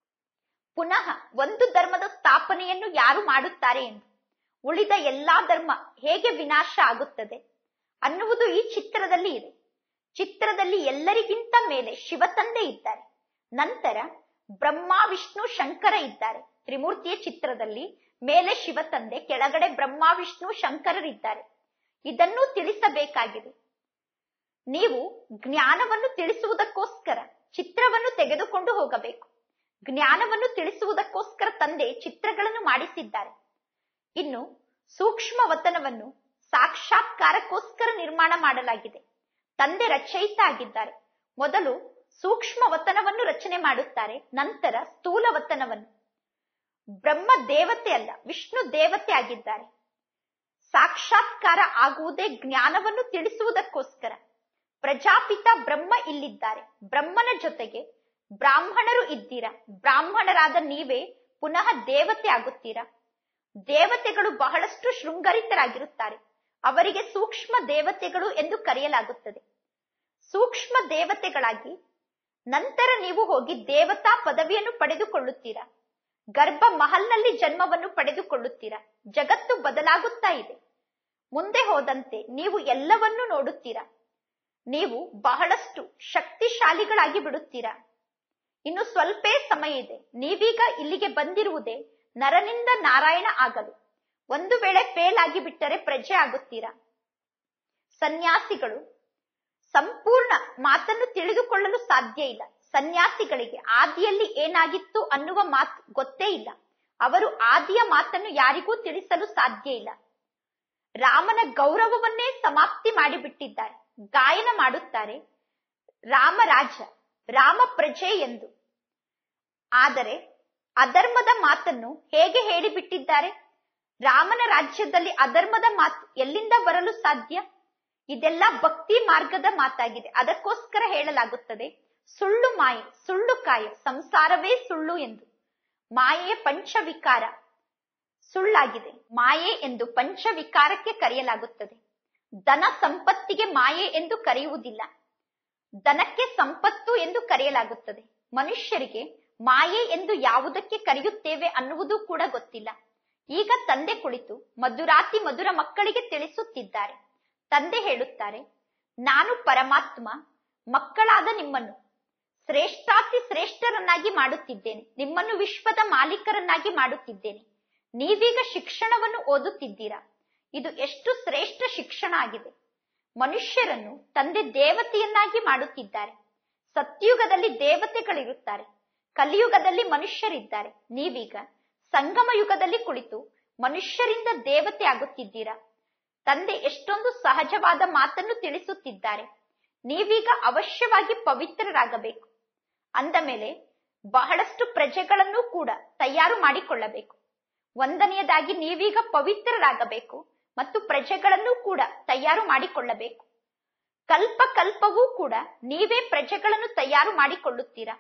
ಪುನಃ ಒಂದು ಧರ್ಮದ ಸ್ಥಾಪನೆಯನ್ನು ಯಾರು ಮಾಡುತ್ತಾರೆ ಎಂದು ಉಳಿದ ಎಲ್ಲಾ ಧರ್ಮ ಹೇಗೆ ವಿನಾಶ ಆಗುತ್ತದೆ ಅನ್ನುವುದು ಈ ಚಿತ್ರದಲ್ಲಿ ಇದೆ ಚಿತ್ರದಲ್ಲಿ ಎಲ್ಲರಿಗಿಂತ ಮೇಲೆ ಶಿವತಂದೆ ಇದ್ದಾರೆ ನಂತರ ಬ್ರಹ್ಮ ವಿಷ್ಣು ಶಂಕರ ಇದ್ದಾರೆ ತ್ರಿಮೂರ್ತಿಯ ಚಿತ್ರದಲ್ಲಿ ಮೇಲೆ ಶಿವ ತಂದೆ ಕೆಳಗಡೆ ಬ್ರಹ್ಮ ವಿಷ್ಣು ಶಂಕರರಿದ್ದಾರೆ ಇದನ್ನು ತಿಳಿಸಬೇಕಾಗಿದೆ ನೀವು ಜ್ಞಾನವನ್ನು ತಿಳಿಸುವುದಕ್ಕೋಸ್ಕರ ಚಿತ್ರವನ್ನು ತೆಗೆದುಕೊಂಡು ಹೋಗಬೇಕು ಜ್ಞಾನವನ್ನು ತಿಳಿಸುವುದಕ್ಕೋಸ್ಕರ ತಂದೆ ಚಿತ್ರಗಳನ್ನು ಮಾಡಿಸಿದ್ದಾರೆ ಇನ್ನು ಸೂಕ್ಷ್ಮ ವತನವನ್ನು ಸಾಕ್ಷಾತ್ಕಾರಕ್ಕೋಸ್ಕರ ನಿರ್ಮಾಣ ಮಾಡಲಾಗಿದೆ ತಂದೆ ರಚಯಿತ ಆಗಿದ್ದಾರೆ ಮೊದಲು ಸೂಕ್ಷ್ಮ ವತನವನ್ನು ರಚನೆ ಮಾಡುತ್ತಾರೆ ನಂತರ ಸ್ಥೂಲ ವತನವನ್ನು ಬ್ರಹ್ಮ ದೇವತೆ ಅಲ್ಲ ವಿಷ್ಣು ದೇವತೆ ಆಗಿದ್ದಾರೆ ಸಾಕ್ಷಾತ್ಕಾರ ಆಗುವುದೇ ಜ್ಞಾನವನ್ನು ತಿಳಿಸುವುದಕ್ಕೋಸ್ಕರ ಪ್ರಜಾಪಿತ ಬ್ರಹ್ಮ ಇಲ್ಲಿದ್ದಾರೆ ಬ್ರಹ್ಮನ ಜೊತೆಗೆ ಬ್ರಾಹ್ಮಣರು ಇದ್ದೀರಾ ಬ್ರಾಹ್ಮಣರಾದ ನೀವೇ ಪುನಃ ದೇವತೆ ಆಗುತ್ತೀರಾ ದೇವತೆಗಳು ಬಹಳಷ್ಟು ಶೃಂಗರಿತರಾಗಿರುತ್ತಾರೆ ಅವರಿಗೆ ಸೂಕ್ಷ್ಮ ದೇವತೆಗಳು ಎಂದು ಕರೆಯಲಾಗುತ್ತದೆ ಸೂಕ್ಷ್ಮ ದೇವತೆಗಳಾಗಿ ನಂತರ ನೀವು ಹೋಗಿ ದೇವತಾ ಪದವಿಯನ್ನು ಪಡೆದುಕೊಳ್ಳುತ್ತೀರಾ ಗರ್ಭ ಮಹಲ್ನಲ್ಲಿ ಜನ್ಮವನ್ನು ಪಡೆದುಕೊಳ್ಳುತ್ತೀರಾ ಜಗತ್ತು ಬದಲಾಗುತ್ತಾ ಇದೆ ಮುಂದೆ ಹೋದಂತೆ ನೀವು ಎಲ್ಲವನ್ನೂ ನೋಡುತ್ತೀರಾ ನೀವು ಬಹಳಷ್ಟು ಶಕ್ತಿಶಾಲಿಗಳಾಗಿ ಬಿಡುತ್ತೀರಾ ಇನ್ನು ಸ್ವಲ್ಪೇ ಸಮಯ ಇದೆ ನೀವೀಗ ಇಲ್ಲಿಗೆ ಬಂದಿರುವುದೇ ನರನಿಂದ ನಾರಾಯಣ ಆಗಲು ಒಂದು ವೇಳೆ ಫೇಲ್ ಆಗಿ ಬಿಟ್ಟರೆ ಪ್ರಜೆ ಆಗುತ್ತೀರಾ ಸನ್ಯಾಸಿಗಳು ಸಂಪೂರ್ಣ ಮಾತನ್ನು ತಿಳಿದುಕೊಳ್ಳಲು ಸಾಧ್ಯ ಇಲ್ಲ ಸನ್ಯಾಸಿಗಳಿಗೆ ಆದಿಯಲ್ಲಿ ಏನಾಗಿತ್ತು ಅನ್ನುವ ಮಾತು ಗೊತ್ತೇ ಇಲ್ಲ ಅವರು ಆದಿಯ ಮಾತನ್ನು ಯಾರಿಗೂ ತಿಳಿಸಲು ಸಾಧ್ಯ ಇಲ್ಲ ರಾಮನ ಗೌರವವನ್ನೇ ಸಮಾಪ್ತಿ ಮಾಡಿಬಿಟ್ಟಿದ್ದಾರೆ ಗಾಯನ ಮಾಡುತ್ತಾರೆ ರಾಮರಾಜ ರಾಮ ಪ್ರಜೆ ಎಂದು ಆದರೆ ಅಧರ್ಮದ ಮಾತನ್ನು ಹೇಗೆ ಹೇಳಿಬಿಟ್ಟಿದ್ದಾರೆ ರಾಮನ ರಾಜ್ಯದಲ್ಲಿ ಅಧರ್ಮದ ಮಾತು ಎಲ್ಲಿಂದ ಬರಲು ಸಾಧ್ಯ ಇದೆಲ್ಲ ಭಕ್ತಿ ಮಾರ್ಗದ ಮಾತಾಗಿದೆ ಅದಕ್ಕೋಸ್ಕರ ಹೇಳಲಾಗುತ್ತದೆ ಸುಳ್ಳು ಮಾಯೆ ಸುಳ್ಳು ಕಾಯ ಸಂಸಾರವೇ ಸುಳ್ಳು ಎಂದು ಮಾಯೆಯ ಪಂಚವಿಕಾರ ಸುಳ್ಳಾಗಿದೆ ಮಾಯೆ ಎಂದು ಪಂಚವಿಕಾರಕ್ಕೆ ಕರೆಯಲಾಗುತ್ತದೆ ದನ ಸಂಪತ್ತಿಗೆ ಮಾಯೆ ಎಂದು ಕರೆಯುವುದಿಲ್ಲ ದನಕ್ಕೆ ಸಂಪತ್ತು ಎಂದು ಕರೆಯಲಾಗುತ್ತದೆ ಮನುಷ್ಯರಿಗೆ ಮಾಯೆ ಎಂದು ಯಾವುದಕ್ಕೆ ಕರೆಯುತ್ತೇವೆ ಅನ್ನುವುದು ಕೂಡ ಗೊತ್ತಿಲ್ಲ ಈಗ ತಂದೆ ಕುಳಿತು ಮಧುರಾತಿ ಮಧುರ ಮಕ್ಕಳಿಗೆ ತಿಳಿಸುತ್ತಿದ್ದಾರೆ ತಂದೆ ಹೇಳುತ್ತಾರೆ ನಾನು ಪರಮಾತ್ಮ ಮಕ್ಕಳಾದ ನಿಮ್ಮನ್ನು ಶ್ರೇಷ್ಠಾತಿ ಶ್ರೇಷ್ಠರನ್ನಾಗಿ ಮಾಡುತ್ತಿದ್ದೇನೆ ನಿಮ್ಮನ್ನು ವಿಶ್ವದ ಮಾಲೀಕರನ್ನಾಗಿ ಮಾಡುತ್ತಿದ್ದೇನೆ ನೀವೀಗ ಶಿಕ್ಷಣವನ್ನು ಓದುತ್ತಿದ್ದೀರಾ ಇದು ಎಷ್ಟು ಶ್ರೇಷ್ಠ ಶಿಕ್ಷಣ ಆಗಿದೆ ಮನುಷ್ಯರನ್ನು ತಂದೆ ದೇವತೆಯನ್ನಾಗಿ ಮಾಡುತ್ತಿದ್ದಾರೆ ಸತ್ಯುಗದಲ್ಲಿ ದೇವತೆಗಳಿರುತ್ತಾರೆ ಕಲಿಯುಗದಲ್ಲಿ ಮನುಷ್ಯರಿದ್ದಾರೆ ನೀವೀಗ ಸಂಗಮ ಯುಗದಲ್ಲಿ ಕುಳಿತು ಮನುಷ್ಯರಿಂದ ದೇವತೆ ಆಗುತ್ತಿದ್ದೀರಾ ತಂದೆ ಎಷ್ಟೊಂದು ಸಹಜವಾದ ಮಾತನ್ನು ತಿಳಿಸುತ್ತಿದ್ದಾರೆ ನೀವೀಗ ಅವಶ್ಯವಾಗಿ ಪವಿತ್ರರಾಗಬೇಕು ಅಂದ ಮೇಲೆ ಬಹಳಷ್ಟು ಪ್ರಜೆಗಳನ್ನು ಕೂಡ ತಯಾರು ಮಾಡಿಕೊಳ್ಳಬೇಕು ಒಂದನೆಯದಾಗಿ ನೀವೀಗ ಪವಿತ್ರರಾಗಬೇಕು ಮತ್ತು ಪ್ರಜೆಗಳನ್ನು ಕೂಡ ತಯಾರು ಮಾಡಿಕೊಳ್ಳಬೇಕು ಕಲ್ಪ ಕಲ್ಪವೂ ಕೂಡ ನೀವೇ ಪ್ರಜೆಗಳನ್ನು ತಯಾರು ಮಾಡಿಕೊಳ್ಳುತ್ತೀರಾ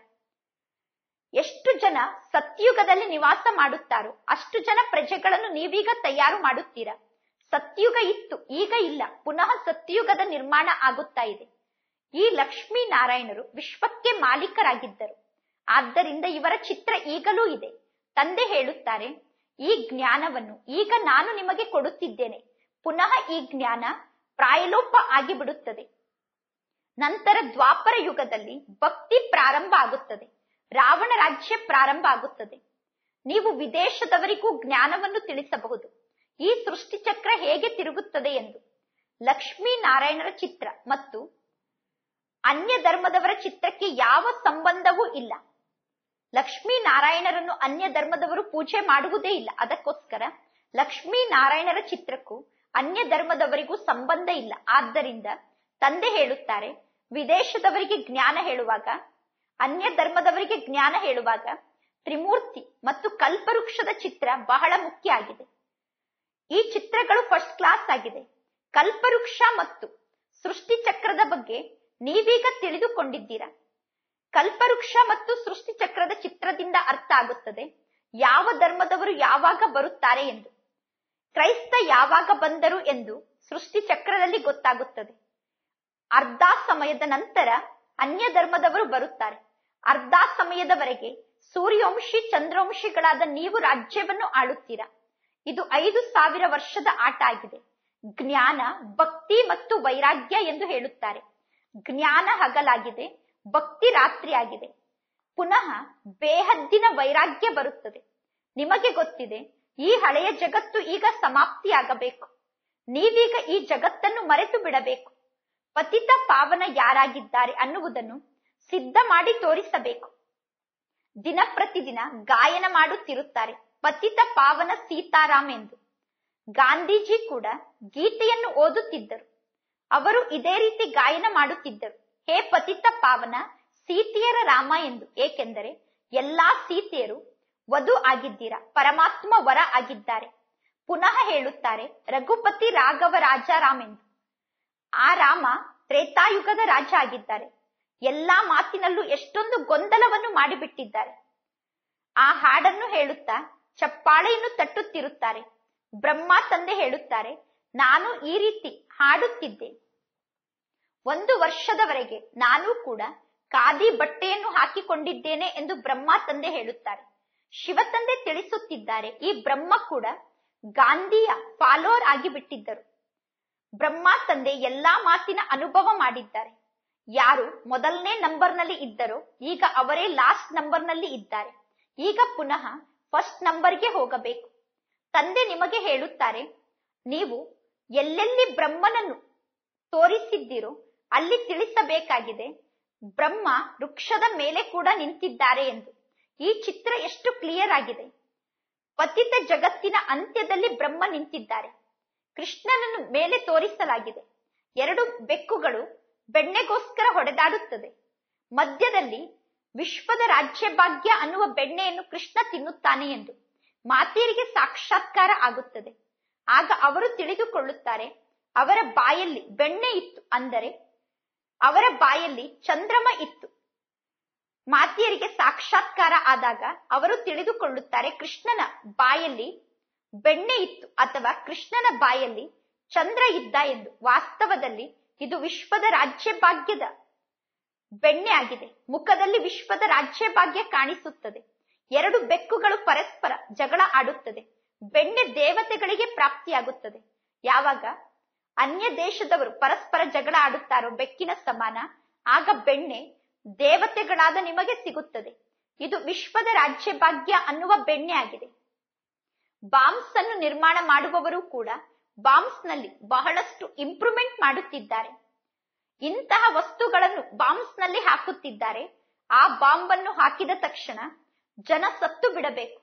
ಎಷ್ಟು ಜನ ಸತ್ಯುಗದಲ್ಲಿ ನಿವಾಸ ಮಾಡುತ್ತಾರೋ ಅಷ್ಟು ಜನ ಪ್ರಜೆಗಳನ್ನು ನೀವೀಗ ತಯಾರು ಮಾಡುತ್ತೀರಾ ಸತ್ಯುಗ ಇತ್ತು ಈಗ ಇಲ್ಲ ಪುನಃ ಸತ್ಯುಗದ ನಿರ್ಮಾಣ ಆಗುತ್ತಾ ಇದೆ ಈ ಲಕ್ಷ್ಮೀ ನಾರಾಯಣರು ವಿಶ್ವಕ್ಕೆ ಮಾಲೀಕರಾಗಿದ್ದರು ಆದ್ದರಿಂದ ಇವರ ಚಿತ್ರ ಈಗಲೂ ಇದೆ ತಂದೆ ಹೇಳುತ್ತಾರೆ ಈ ಜ್ಞಾನವನ್ನು ಈಗ ನಾನು ನಿಮಗೆ ಕೊಡುತ್ತಿದ್ದೇನೆ ಪುನಃ ಈ ಜ್ಞಾನ ಪ್ರಾಯಲೋಪ ಆಗಿಬಿಡುತ್ತದೆ ನಂತರ ದ್ವಾಪರ ಯುಗದಲ್ಲಿ ಭಕ್ತಿ ಪ್ರಾರಂಭ ಆಗುತ್ತದೆ ರಾವಣ ರಾಜ್ಯ ಪ್ರಾರಂಭ ಆಗುತ್ತದೆ ನೀವು ವಿದೇಶದವರಿಗೂ ಜ್ಞಾನವನ್ನು ತಿಳಿಸಬಹುದು ಈ ಸೃಷ್ಟಿ ಚಕ್ರ ಹೇಗೆ ತಿರುಗುತ್ತದೆ ಎಂದು ಲಕ್ಷ್ಮೀ ನಾರಾಯಣರ ಚಿತ್ರ ಮತ್ತು ಅನ್ಯ ಧರ್ಮದವರ ಚಿತ್ರಕ್ಕೆ ಯಾವ ಸಂಬಂಧವೂ ಇಲ್ಲ ಲಕ್ಷ್ಮೀ ನಾರಾಯಣರನ್ನು ಅನ್ಯ ಧರ್ಮದವರು ಪೂಜೆ ಮಾಡುವುದೇ ಇಲ್ಲ ಅದಕ್ಕೋಸ್ಕರ ಲಕ್ಷ್ಮೀ ನಾರಾಯಣರ ಚಿತ್ರಕ್ಕೂ ಅನ್ಯ ಧರ್ಮದವರಿಗೂ ಸಂಬಂಧ ಇಲ್ಲ ಆದ್ದರಿಂದ ತಂದೆ ಹೇಳುತ್ತಾರೆ ವಿದೇಶದವರಿಗೆ ಜ್ಞಾನ ಹೇಳುವಾಗ ಅನ್ಯ ಧರ್ಮದವರಿಗೆ ಜ್ಞಾನ ಹೇಳುವಾಗ ತ್ರಿಮೂರ್ತಿ ಮತ್ತು ಕಲ್ಪವೃಕ್ಷದ ಚಿತ್ರ ಬಹಳ ಮುಖ್ಯ ಆಗಿದೆ ಈ ಚಿತ್ರಗಳು ಫಸ್ಟ್ ಕ್ಲಾಸ್ ಆಗಿದೆ ಕಲ್ಪವೃಕ್ಷ ಮತ್ತು ಸೃಷ್ಟಿ ಚಕ್ರದ ಬಗ್ಗೆ ನೀವೀಗ ತಿಳಿದುಕೊಂಡಿದ್ದೀರಾ ಕಲ್ಪವೃಕ್ಷ ಮತ್ತು ಸೃಷ್ಟಿ ಚಕ್ರದ ಚಿತ್ರದಿಂದ ಅರ್ಥ ಆಗುತ್ತದೆ ಯಾವ ಧರ್ಮದವರು ಯಾವಾಗ ಬರುತ್ತಾರೆ ಎಂದು ಕ್ರೈಸ್ತ ಯಾವಾಗ ಬಂದರು ಎಂದು ಸೃಷ್ಟಿ ಚಕ್ರದಲ್ಲಿ ಗೊತ್ತಾಗುತ್ತದೆ ಅರ್ಧ ಸಮಯದ ನಂತರ ಅನ್ಯ ಧರ್ಮದವರು ಬರುತ್ತಾರೆ ಅರ್ಧ ಸಮಯದವರೆಗೆ ಸೂರ್ಯವಂಶಿ ಚಂದ್ರವಂಶಿಗಳಾದ ನೀವು ರಾಜ್ಯವನ್ನು ಆಳುತ್ತೀರಾ ಇದು ಐದು ಸಾವಿರ ವರ್ಷದ ಆಟ ಆಗಿದೆ ಜ್ಞಾನ ಭಕ್ತಿ ಮತ್ತು ವೈರಾಗ್ಯ ಎಂದು ಹೇಳುತ್ತಾರೆ ಜ್ಞಾನ ಹಗಲಾಗಿದೆ ಭಕ್ತಿ ರಾತ್ರಿ ಆಗಿದೆ ಪುನಃ ಬೇಹದ್ದಿನ ವೈರಾಗ್ಯ ಬರುತ್ತದೆ ನಿಮಗೆ ಗೊತ್ತಿದೆ ಈ ಹಳೆಯ ಜಗತ್ತು ಈಗ ಸಮಾಪ್ತಿಯಾಗಬೇಕು ನೀವೀಗ ಈ ಜಗತ್ತನ್ನು ಮರೆತು ಬಿಡಬೇಕು ಪತಿತ ಪಾವನ ಯಾರಾಗಿದ್ದಾರೆ ಅನ್ನುವುದನ್ನು ಸಿದ್ಧ ಮಾಡಿ ತೋರಿಸಬೇಕು ದಿನ ಪ್ರತಿದಿನ ಗಾಯನ ಮಾಡುತ್ತಿರುತ್ತಾರೆ ಪತಿತ ಪಾವನ ಸೀತಾರಾಮ್ ಎಂದು ಗಾಂಧೀಜಿ ಕೂಡ ಗೀತೆಯನ್ನು ಓದುತ್ತಿದ್ದರು ಅವರು ಇದೇ ರೀತಿ ಗಾಯನ ಮಾಡುತ್ತಿದ್ದರು ಹೇ ಪತಿತ ಪಾವನ ಸೀತೆಯರ ರಾಮ ಎಂದು ಏಕೆಂದರೆ ಎಲ್ಲಾ ಸೀತೆಯರು ವಧು ಆಗಿದ್ದೀರಾ ಪರಮಾತ್ಮ ವರ ಆಗಿದ್ದಾರೆ ಪುನಃ ಹೇಳುತ್ತಾರೆ ರಘುಪತಿ ರಾಘವ ರಾಜ ರಾಮ್ ಎಂದು ಆ ರಾಮ ತ್ರೇತಾಯುಗದ ರಾಜ ಆಗಿದ್ದಾರೆ ಎಲ್ಲಾ ಮಾತಿನಲ್ಲೂ ಎಷ್ಟೊಂದು ಗೊಂದಲವನ್ನು ಮಾಡಿಬಿಟ್ಟಿದ್ದಾರೆ ಆ ಹಾಡನ್ನು ಹೇಳುತ್ತಾ ಚಪ್ಪಾಳೆಯನ್ನು ತಟ್ಟುತ್ತಿರುತ್ತಾರೆ ಬ್ರಹ್ಮ ತಂದೆ ಹೇಳುತ್ತಾರೆ ನಾನು ಈ ರೀತಿ ಹಾಡುತ್ತಿದ್ದೆ ಒಂದು ವರ್ಷದವರೆಗೆ ನಾನು ಕೂಡ ಖಾದಿ ಬಟ್ಟೆಯನ್ನು ಹಾಕಿಕೊಂಡಿದ್ದೇನೆ ಎಂದು ಬ್ರಹ್ಮ ತಂದೆ ಹೇಳುತ್ತಾರೆ ಶಿವ ತಂದೆ ತಿಳಿಸುತ್ತಿದ್ದಾರೆ ಈ ಬ್ರಹ್ಮ ಕೂಡ ಗಾಂಧಿಯ ಫಾಲೋವರ್ ಆಗಿ ಬಿಟ್ಟಿದ್ದರು ಬ್ರಹ್ಮ ತಂದೆ ಎಲ್ಲಾ ಮಾತಿನ ಅನುಭವ ಮಾಡಿದ್ದಾರೆ ಯಾರು ಮೊದಲನೇ ನಂಬರ್ನಲ್ಲಿ ಇದ್ದರೋ ಈಗ ಅವರೇ ಲಾಸ್ಟ್ ನಂಬರ್ನಲ್ಲಿ ಇದ್ದಾರೆ ಈಗ ಪುನಃ ಫಸ್ಟ್ ನಂಬರ್ಗೆ ಹೋಗಬೇಕು ತಂದೆ ನಿಮಗೆ ಹೇಳುತ್ತಾರೆ ನೀವು ಎಲ್ಲೆಲ್ಲಿ ಬ್ರಹ್ಮನನ್ನು ತೋರಿಸಿದ್ದೀರೋ ಅಲ್ಲಿ ತಿಳಿಸಬೇಕಾಗಿದೆ ಬ್ರಹ್ಮ ವೃಕ್ಷದ ಮೇಲೆ ಕೂಡ ನಿಂತಿದ್ದಾರೆ ಎಂದು ಈ ಚಿತ್ರ ಎಷ್ಟು ಕ್ಲಿಯರ್ ಆಗಿದೆ ಪತಿತ ಜಗತ್ತಿನ ಅಂತ್ಯದಲ್ಲಿ ಬ್ರಹ್ಮ ನಿಂತಿದ್ದಾರೆ ಕೃಷ್ಣನನ್ನು ಮೇಲೆ ತೋರಿಸಲಾಗಿದೆ ಎರಡು ಬೆಕ್ಕುಗಳು ಬೆಣ್ಣೆಗೋಸ್ಕರ ಹೊಡೆದಾಡುತ್ತದೆ ಮಧ್ಯದಲ್ಲಿ ವಿಶ್ವದ ರಾಜ್ಯ ಭಾಗ್ಯ ಅನ್ನುವ ಬೆಣ್ಣೆಯನ್ನು ಕೃಷ್ಣ ತಿನ್ನುತ್ತಾನೆ ಎಂದು ಮಾತೆಯರಿಗೆ ಸಾಕ್ಷಾತ್ಕಾರ ಆಗುತ್ತದೆ ಆಗ ಅವರು ತಿಳಿದುಕೊಳ್ಳುತ್ತಾರೆ ಅವರ ಬಾಯಲ್ಲಿ ಬೆಣ್ಣೆ ಇತ್ತು ಅಂದರೆ ಅವರ ಬಾಯಲ್ಲಿ ಚಂದ್ರಮ ಇತ್ತು ಮಾತೆಯರಿಗೆ ಸಾಕ್ಷಾತ್ಕಾರ ಆದಾಗ ಅವರು ತಿಳಿದುಕೊಳ್ಳುತ್ತಾರೆ ಕೃಷ್ಣನ ಬಾಯಲ್ಲಿ ಬೆಣ್ಣೆ ಇತ್ತು ಅಥವಾ ಕೃಷ್ಣನ ಬಾಯಲ್ಲಿ ಚಂದ್ರ ಇದ್ದ ಎಂದು ವಾಸ್ತವದಲ್ಲಿ ಇದು ವಿಶ್ವದ ರಾಜ್ಯ ಭಾಗ್ಯದ ಬೆಣ್ಣೆ ಆಗಿದೆ ಮುಖದಲ್ಲಿ ವಿಶ್ವದ ರಾಜ್ಯ ಭಾಗ್ಯ ಕಾಣಿಸುತ್ತದೆ ಎರಡು ಬೆಕ್ಕುಗಳು ಪರಸ್ಪರ ಜಗಳ ಆಡುತ್ತದೆ ಬೆಣ್ಣೆ ದೇವತೆಗಳಿಗೆ ಪ್ರಾಪ್ತಿಯಾಗುತ್ತದೆ ಯಾವಾಗ ಅನ್ಯ ದೇಶದವರು ಪರಸ್ಪರ ಜಗಳ ಆಡುತ್ತಾರೋ ಬೆಕ್ಕಿನ ಸಮಾನ ಆಗ ಬೆಣ್ಣೆ ದೇವತೆಗಳಾದ ನಿಮಗೆ ಸಿಗುತ್ತದೆ ಇದು ವಿಶ್ವದ ರಾಜ್ಯ ಭಾಗ್ಯ ಅನ್ನುವ ಬೆಣ್ಣೆ ಆಗಿದೆ ಬಾಂಬ್ಸ್ ಅನ್ನು ನಿರ್ಮಾಣ ಮಾಡುವವರು ಕೂಡ ಬಾಂಬ್ಸ್ ನಲ್ಲಿ ಬಹಳಷ್ಟು ಇಂಪ್ರೂವ್ಮೆಂಟ್ ಮಾಡುತ್ತಿದ್ದಾರೆ ಇಂತಹ ವಸ್ತುಗಳನ್ನು ಬಾಂಬ್ಸ್ ನಲ್ಲಿ ಹಾಕುತ್ತಿದ್ದಾರೆ ಆ ಬಾಂಬ್ ಅನ್ನು ಹಾಕಿದ ತಕ್ಷಣ ಜನ ಸತ್ತು ಬಿಡಬೇಕು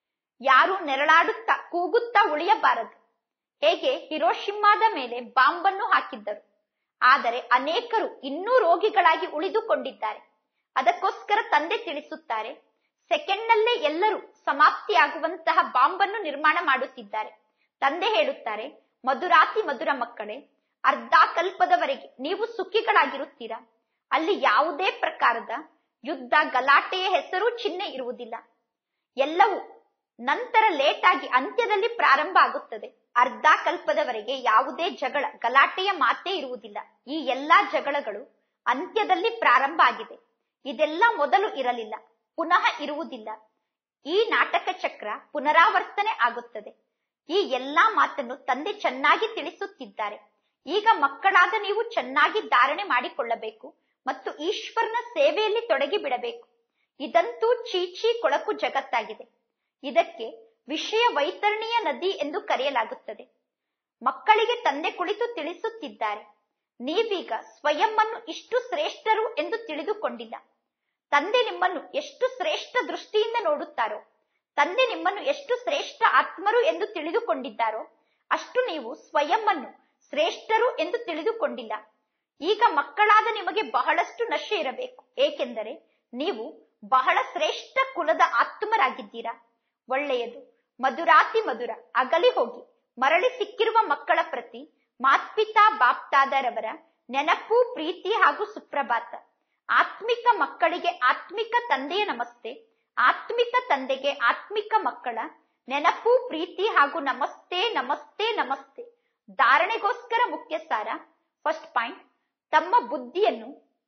ಯಾರು ನೆರಳಾಡುತ್ತಾ ಕೂಗುತ್ತಾ ಉಳಿಯಬಾರದು ಹೇಗೆ ಹಿರೋಶಿಮ್ಮಾದ ಮೇಲೆ ಬಾಂಬನ್ನು ಹಾಕಿದ್ದರು ಆದರೆ ಅನೇಕರು ಇನ್ನೂ ರೋಗಿಗಳಾಗಿ ಉಳಿದುಕೊಂಡಿದ್ದಾರೆ ಅದಕ್ಕೋಸ್ಕರ ತಂದೆ ತಿಳಿಸುತ್ತಾರೆ ಸೆಕೆಂಡ್ ನಲ್ಲೇ ಎಲ್ಲರೂ ಸಮಾಪ್ತಿಯಾಗುವಂತಹ ಬಾಂಬನ್ನು ನಿರ್ಮಾಣ ಮಾಡುತ್ತಿದ್ದಾರೆ ತಂದೆ ಹೇಳುತ್ತಾರೆ ಮಧುರಾತಿ ಮಧುರ ಮಕ್ಕಳೇ ಅರ್ಧ ಕಲ್ಪದವರೆಗೆ ನೀವು ಸುಖಿಗಳಾಗಿರುತ್ತೀರಾ ಅಲ್ಲಿ ಯಾವುದೇ ಪ್ರಕಾರದ ಯುದ್ಧ ಗಲಾಟೆಯ ಹೆಸರು ಚಿಹ್ನೆ ಇರುವುದಿಲ್ಲ ಎಲ್ಲವೂ ನಂತರ ಲೇಟ್ ಆಗಿ ಅಂತ್ಯದಲ್ಲಿ ಪ್ರಾರಂಭ ಆಗುತ್ತದೆ ಅರ್ಧ ಕಲ್ಪದವರೆಗೆ ಯಾವುದೇ ಜಗಳ ಗಲಾಟೆಯ ಮಾತೇ ಇರುವುದಿಲ್ಲ ಈ ಎಲ್ಲಾ ಜಗಳಗಳು ಅಂತ್ಯದಲ್ಲಿ ಪ್ರಾರಂಭ ಆಗಿದೆ ಇದೆಲ್ಲ ಮೊದಲು ಇರಲಿಲ್ಲ ಪುನಃ ಇರುವುದಿಲ್ಲ ಈ ನಾಟಕ ಚಕ್ರ ಪುನರಾವರ್ತನೆ ಆಗುತ್ತದೆ ಈ ಎಲ್ಲಾ ಮಾತನ್ನು ತಂದೆ ಚೆನ್ನಾಗಿ ತಿಳಿಸುತ್ತಿದ್ದಾರೆ ಈಗ ಮಕ್ಕಳಾದ ನೀವು ಚೆನ್ನಾಗಿ ಧಾರಣೆ ಮಾಡಿಕೊಳ್ಳಬೇಕು ಮತ್ತು ಈಶ್ವರನ ಸೇವೆಯಲ್ಲಿ ತೊಡಗಿ ಬಿಡಬೇಕು ಇದಂತೂ ಚೀಚಿ ಕೊಳಕು ಜಗತ್ತಾಗಿದೆ ಇದಕ್ಕೆ ವಿಷಯ ವೈತರಣಿಯ ನದಿ ಎಂದು ಕರೆಯಲಾಗುತ್ತದೆ ಮಕ್ಕಳಿಗೆ ತಂದೆ ಕುಳಿತು ತಿಳಿಸುತ್ತಿದ್ದಾರೆ ನೀವೀಗ ಸ್ವಯಂ ಅನ್ನು ಇಷ್ಟು ಶ್ರೇಷ್ಠರು ಎಂದು ತಿಳಿದುಕೊಂಡಿಲ್ಲ ತಂದೆ ನಿಮ್ಮನ್ನು ಎಷ್ಟು ಶ್ರೇಷ್ಠ ದೃಷ್ಟಿಯಿಂದ ನೋಡುತ್ತಾರೋ ತಂದೆ ನಿಮ್ಮನ್ನು ಎಷ್ಟು ಶ್ರೇಷ್ಠ ಆತ್ಮರು ಎಂದು ತಿಳಿದುಕೊಂಡಿದ್ದಾರೋ ಅಷ್ಟು ನೀವು ಸ್ವಯಂ ಅನ್ನು ಶ್ರೇಷ್ಠರು ಎಂದು ತಿಳಿದುಕೊಂಡಿಲ್ಲ ಈಗ ಮಕ್ಕಳಾದ ನಿಮಗೆ ಬಹಳಷ್ಟು ನಶೆ ಇರಬೇಕು ಏಕೆಂದರೆ ನೀವು ಬಹಳ ಶ್ರೇಷ್ಠ ಕುಲದ ಆತ್ಮರಾಗಿದ್ದೀರಾ ಒಳ್ಳೆಯದು ಮಧುರಾತಿ ಮಧುರ ಅಗಲಿ ಹೋಗಿ ಮರಳಿ ಸಿಕ್ಕಿರುವ ಮಕ್ಕಳ ಪ್ರತಿ ಮಾತ್ಪಿತಾ ಬಾಪ್ತಾದರವರ ನೆನಪು ಪ್ರೀತಿ ಹಾಗೂ ಸುಪ್ರಭಾತ ಆತ್ಮಿಕ ಮಕ್ಕಳಿಗೆ ಆತ್ಮಿಕ ತಂದೆಯ ನಮಸ್ತೆ ಆತ್ಮಿಕ ತಂದೆಗೆ ಆತ್ಮಿಕ ಮಕ್ಕಳ ನೆನಪು ಪ್ರೀತಿ ಹಾಗೂ ನಮಸ್ತೆ ನಮಸ್ತೆ ನಮಸ್ತೆ ಧಾರಣೆಗೋಸ್ಕರ ಮುಖ್ಯ ಸಾರ ಫಸ್ಟ್ ಪಾಯಿಂಟ್ ತಮ್ಮ ಬುದ್ಧಿಯನ್ನು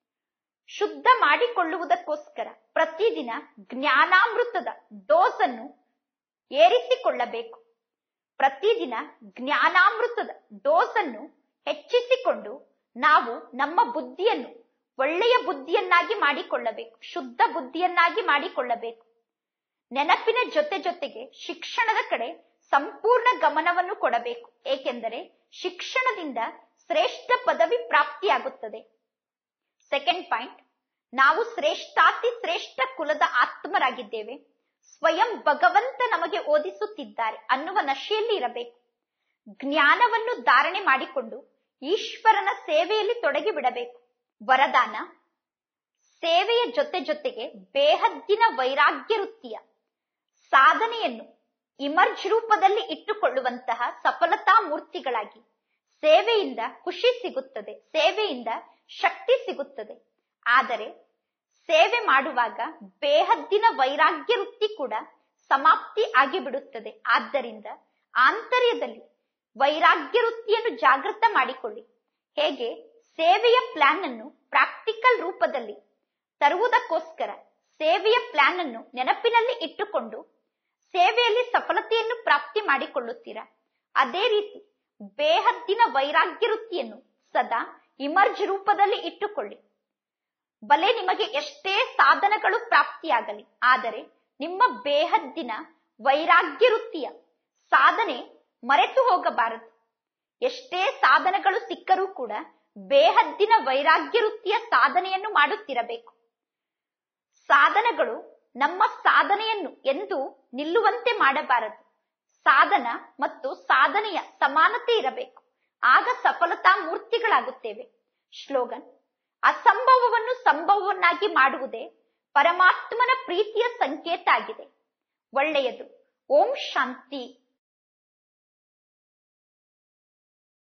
ಶುದ್ಧ ಮಾಡಿಕೊಳ್ಳುವುದಕ್ಕೋಸ್ಕರ ಪ್ರತಿದಿನ ಜ್ಞಾನಾಮೃತದ ಡೋಸ್ ಅನ್ನು ಏರಿಸಿಕೊಳ್ಳಬೇಕು ಪ್ರತಿದಿನ ಜ್ಞಾನಾಮೃತದ ಡೋಸ್ ಅನ್ನು ಹೆಚ್ಚಿಸಿಕೊಂಡು ನಾವು ನಮ್ಮ ಬುದ್ಧಿಯನ್ನು ಒಳ್ಳೆಯ ಬುದ್ಧಿಯನ್ನಾಗಿ ಮಾಡಿಕೊಳ್ಳಬೇಕು ಶುದ್ಧ ಬುದ್ಧಿಯನ್ನಾಗಿ ಮಾಡಿಕೊಳ್ಳಬೇಕು ನೆನಪಿನ ಜೊತೆ ಜೊತೆಗೆ ಶಿಕ್ಷಣದ ಕಡೆ ಸಂಪೂರ್ಣ ಗಮನವನ್ನು ಕೊಡಬೇಕು ಏಕೆಂದರೆ ಶಿಕ್ಷಣದಿಂದ ಶ್ರೇಷ್ಠ ಪದವಿ ಪ್ರಾಪ್ತಿಯಾಗುತ್ತದೆ ಸೆಕೆಂಡ್ ಪಾಯಿಂಟ್ ನಾವು ಶ್ರೇಷ್ಠಾತಿ ಶ್ರೇಷ್ಠ ಕುಲದ ಆತ್ಮರಾಗಿದ್ದೇವೆ ಸ್ವಯಂ ಭಗವಂತ ನಮಗೆ ಓದಿಸುತ್ತಿದ್ದಾರೆ ಅನ್ನುವ ನಶೆಯಲ್ಲಿ ಇರಬೇಕು ಜ್ಞಾನವನ್ನು ಧಾರಣೆ ಮಾಡಿಕೊಂಡು ಈಶ್ವರನ ಸೇವೆಯಲ್ಲಿ ತೊಡಗಿ ಬಿಡಬೇಕು ವರದಾನ ಸೇವೆಯ ಜೊತೆ ಜೊತೆಗೆ ಬೇಹದ್ದಿನ ವೈರಾಗ್ಯ ವೃತ್ತಿಯ ಸಾಧನೆಯನ್ನು ಇಮರ್ಜ್ ರೂಪದಲ್ಲಿ ಇಟ್ಟುಕೊಳ್ಳುವಂತಹ ಸಫಲತಾ ಮೂರ್ತಿಗಳಾಗಿ ಸೇವೆಯಿಂದ ಖುಷಿ ಸಿಗುತ್ತದೆ ಸೇವೆಯಿಂದ ಶಕ್ತಿ ಸಿಗುತ್ತದೆ ಆದರೆ ಸೇವೆ ಮಾಡುವಾಗ ಬೇಹದ್ದಿನ ವೈರಾಗ್ಯ ವೃತ್ತಿ ಕೂಡ ಸಮಾಪ್ತಿ ಆಗಿಬಿಡುತ್ತದೆ ಆದ್ದರಿಂದ ಆಂತರ್ಯದಲ್ಲಿ ವೈರಾಗ್ಯ ವೃತ್ತಿಯನ್ನು ಜಾಗೃತ ಮಾಡಿಕೊಳ್ಳಿ ಹೇಗೆ ಸೇವೆಯ ಪ್ಲಾನ್ ಅನ್ನು ಪ್ರಾಕ್ಟಿಕಲ್ ರೂಪದಲ್ಲಿ ತರುವುದಕ್ಕೋಸ್ಕರ ಸೇವೆಯ ಪ್ಲಾನ್ ಅನ್ನು ನೆನಪಿನಲ್ಲಿ ಇಟ್ಟುಕೊಂಡು ಸೇವೆಯಲ್ಲಿ ಸಫಲತೆಯನ್ನು ಪ್ರಾಪ್ತಿ ಮಾಡಿಕೊಳ್ಳುತ್ತೀರಾ ಅದೇ ರೀತಿ ಬೇಹದ್ದಿನ ವೈರಾಗ್ಯ ವೃತ್ತಿಯನ್ನು ಸದಾ ಇಮರ್ಜ್ ರೂಪದಲ್ಲಿ ಇಟ್ಟುಕೊಳ್ಳಿ ಬಲೆ ನಿಮಗೆ ಎಷ್ಟೇ ಸಾಧನಗಳು ಪ್ರಾಪ್ತಿಯಾಗಲಿ ಆದರೆ ನಿಮ್ಮ ಬೇಹದ್ದಿನ ವೈರಾಗ್ಯ ವೃತ್ತಿಯ ಸಾಧನೆ ಮರೆತು ಹೋಗಬಾರದು ಎಷ್ಟೇ ಸಾಧನಗಳು ಸಿಕ್ಕರೂ ಕೂಡ ಬೇಹದ್ದಿನ ವೈರಾಗ್ಯ ವೃತ್ತಿಯ ಸಾಧನೆಯನ್ನು ಮಾಡುತ್ತಿರಬೇಕು ಸಾಧನಗಳು ನಮ್ಮ ಸಾಧನೆಯನ್ನು ಎಂದು ನಿಲ್ಲುವಂತೆ ಮಾಡಬಾರದು ಸಾಧನ ಮತ್ತು ಸಾಧನೆಯ ಸಮಾನತೆ ಇರಬೇಕು ಆಗ ಸಫಲತಾ ಮೂರ್ತಿಗಳಾಗುತ್ತೇವೆ ಶ್ಲೋಗನ್ ಅಸಂಭವವನ್ನು ಸಂಭವವನ್ನಾಗಿ ಮಾಡುವುದೇ ಪರಮಾತ್ಮನ ಪ್ರೀತಿಯ ಸಂಕೇತ ಆಗಿದೆ ಒಳ್ಳೆಯದು ಓಂ ಶಾಂತಿ